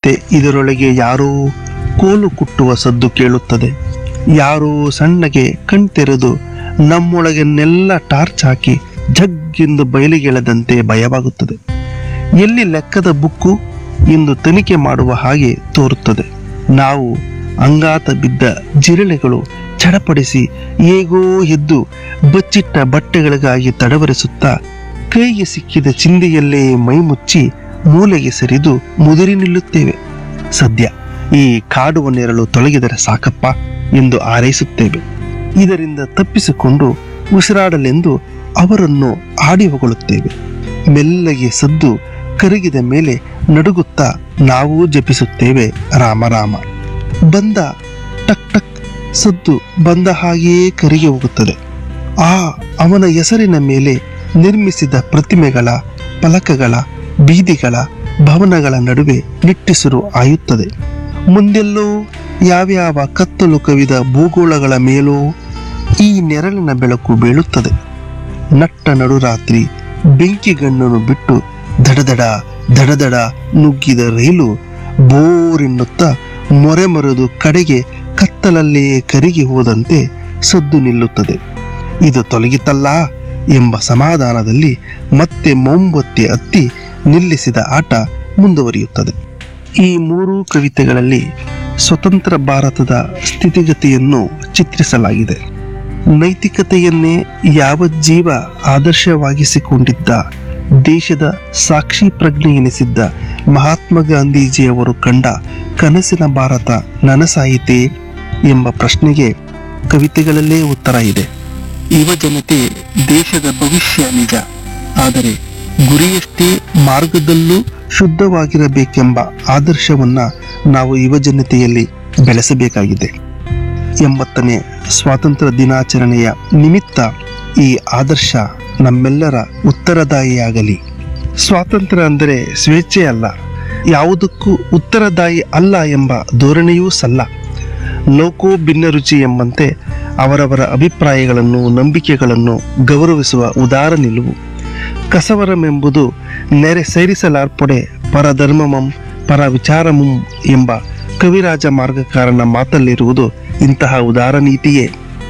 ಮತ್ತೆ ಇದರೊಳಗೆ ಯಾರೋ ಕೋಲು ಕುಟ್ಟುವ ಸದ್ದು ಕೇಳುತ್ತದೆ ಯಾರೋ ಸಣ್ಣಗೆ ಕಣ್ತೆರೆದು ನಮ್ಮೊಳಗನ್ನೆಲ್ಲ ಟಾರ್ಚ್ ಹಾಕಿ ಜಗ್ಗೆಂದು ಬಯಲಿಗೆಳೆದಂತೆ ಭಯವಾಗುತ್ತದೆ ಎಲ್ಲಿ ಲೆಕ್ಕದ ಬುಕ್ಕು ಎಂದು ತನಿಖೆ ಮಾಡುವ ಹಾಗೆ ತೋರುತ್ತದೆ ನಾವು ಅಂಗಾತ ಬಿದ್ದ ಜಿರಳೆಗಳು ಚಡಪಡಿಸಿ ಹೇಗೋ ಎದ್ದು ಬಚ್ಚಿಟ್ಟ ಬಟ್ಟೆಗಳಿಗಾಗಿ ತಡವರಿಸುತ್ತಾ ಕೈಗೆ ಸಿಕ್ಕಿದ ಚಿಂದಿಯಲ್ಲೇ ಮೈಮುಚ್ಚಿ ಮೂಲೆಗೆ ಸರಿದು ಮುದುರಿ ನಿಲ್ಲುತ್ತೇವೆ ಸದ್ಯ ಈ ಕಾಡುವ ನೆರಳು ತೊಲಗಿದರೆ ಸಾಕಪ್ಪ ಎಂದು ಹಾರೈಸುತ್ತೇವೆ ಇದರಿಂದ ತಪ್ಪಿಸಿಕೊಂಡು ಉಸಿರಾಡಲೆಂದು ಅವರನ್ನು ಆಡಿ ಹೊಗಳುತ್ತೇವೆ ಮೆಲ್ಲಗೆ ಸದ್ದು ಕರಗಿದ ಮೇಲೆ ನಡುಗುತ್ತಾ ನಾವು ಜಪಿಸುತ್ತೇವೆ ರಾಮ ರಾಮ ಬಂದ ಟಕ್ ಟಕ್ ಸದ್ದು ಬಂದ ಹಾಗೆಯೇ ಕರಗಿ ಹೋಗುತ್ತದೆ ಆ ಅವನ ಹೆಸರಿನ ಮೇಲೆ ನಿರ್ಮಿಸಿದ ಪ್ರತಿಮೆಗಳ ಫಲಕಗಳ ಬೀದಿಗಳ ಭವನಗಳ ನಡುವೆ ನಿಟ್ಟಿಸಿರು ಆಯುತ್ತದೆ ಮುಂದೆಲ್ಲೋ ಯಾವ್ಯಾವ ಕತ್ತಲು ಕವಿದ ಭೂಗೋಳಗಳ ಮೇಲೋ ಈ ನೆರಳಿನ ಬೆಳಕು ಬೀಳುತ್ತದೆ ನಟ್ಟ ನಡುರಾತ್ರಿ ಬೆಂಕಿಗಣ್ಣನ್ನು ಬಿಟ್ಟು ದಡದಡ ದಡದಡ ನುಗ್ಗಿದ ರೈಲು ಬೋರೆನ್ನುತ್ತಾ ಮೊರೆ ಮರೆದು ಕಡೆಗೆ ಕತ್ತಲಲ್ಲೇ ಕರಗಿ ಹೋದಂತೆ ಸದ್ದು ನಿಲ್ಲುತ್ತದೆ ಇದು ತೊಲಗಿತಲ್ಲ ಎಂಬ ಸಮಾಧಾನದಲ್ಲಿ ಮತ್ತೆ ಮೊಂಬೊತ್ತಿ ಹತ್ತಿ ನಿಲ್ಲಿಸಿದ ಆಟ ಮುಂದುವರಿಯುತ್ತದೆ ಈ ಮೂರು ಕವಿತೆಗಳಲ್ಲಿ ಸ್ವತಂತ್ರ ಭಾರತದ ಸ್ಥಿತಿಗತಿಯನ್ನು ಚಿತ್ರಿಸಲಾಗಿದೆ ನೈತಿಕತೆಯನ್ನೇ ಯಾವ ಜೀವ ಆದರ್ಶವಾಗಿಸಿಕೊಂಡಿದ್ದ ದೇಶದ ಸಾಕ್ಷಿ ಪ್ರಜ್ಞೆ ಎನಿಸಿದ್ದ ಮಹಾತ್ಮ ಗಾಂಧೀಜಿಯವರು ಕಂಡ ಕನಸಿನ ಭಾರತ ನನಸಾಯಿತೆ ಎಂಬ ಪ್ರಶ್ನೆಗೆ ಕವಿತೆಗಳಲ್ಲೇ ಉತ್ತರ ಇದೆ ಯುವ ಜನತೆ ದೇಶದ ಭವಿಷ್ಯ ನಿಜ ಆದರೆ ಗುರಿಯಷ್ಟೇ ಮಾರ್ಗದಲ್ಲೂ ಶುದ್ಧವಾಗಿರಬೇಕೆಂಬ ಆದರ್ಶವನ್ನ ನಾವು ಯುವ ಜನತೆಯಲ್ಲಿ ಬೆಳೆಸಬೇಕಾಗಿದೆ ಎಂಬತ್ತನೇ ಸ್ವಾತಂತ್ರ್ಯ ದಿನಾಚರಣೆಯ ನಿಮಿತ್ತ ಈ ಆದರ್ಶ ನಮ್ಮೆಲ್ಲರ ಉತ್ತರದಾಯಿಯಾಗಲಿ ಸ್ವಾತಂತ್ರ್ಯ ಅಂದರೆ ಸ್ವೇಚ್ಛೆ ಅಲ್ಲ ಯಾವುದಕ್ಕೂ ಉತ್ತರದಾಯಿ ಅಲ್ಲ ಎಂಬ ಧೋರಣೆಯೂ ಸಲ್ಲ ಲೋಕೋ ಭಿನ್ನ ರುಚಿ ಎಂಬಂತೆ ಅವರವರ ಅಭಿಪ್ರಾಯಗಳನ್ನು ನಂಬಿಕೆಗಳನ್ನು ಗೌರವಿಸುವ ಉದಾರ ನಿಲುವು ಕಸವರಮೆಂಬುದು ನೆರೆ ಸೇರಿಸಲಾರ್ಪಡೆ ಪರಧರ್ಮಮಂ ಪರ ವಿಚಾರಮಂ ಎಂಬ ಕವಿರಾಜ ಮಾರ್ಗಕಾರನ ಮಾತಲ್ಲಿರುವುದು ಇಂತಹ ಉದಾರ ನೀತಿಯೇ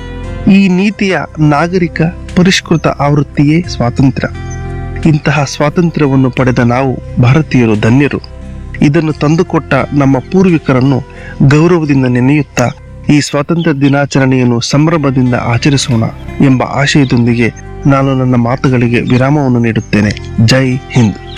ಈ ನೀತಿಯ ನಾಗರಿಕ ಪರಿಷ್ಕೃತ ಆವೃತ್ತಿಯೇ ಸ್ವಾತಂತ್ರ್ಯ ಇಂತಹ ಸ್ವಾತಂತ್ರ್ಯವನ್ನು ಪಡೆದ ನಾವು ಭಾರತೀಯರು ಧನ್ಯರು ಇದನ್ನು ತಂದುಕೊಟ್ಟ ನಮ್ಮ ಪೂರ್ವಿಕರನ್ನು ಗೌರವದಿಂದ ನೆನೆಯುತ್ತಾ ಈ ಸ್ವಾತಂತ್ರ್ಯ ದಿನಾಚರಣೆಯನ್ನು ಸಂಭ್ರಮದಿಂದ ಆಚರಿಸೋಣ ಎಂಬ ಆಶಯದೊಂದಿಗೆ ನಾನು ನನ್ನ ಮಾತುಗಳಿಗೆ ವಿರಾಮವನ್ನು ನೀಡುತ್ತೇನೆ ಜೈ ಹಿಂದ್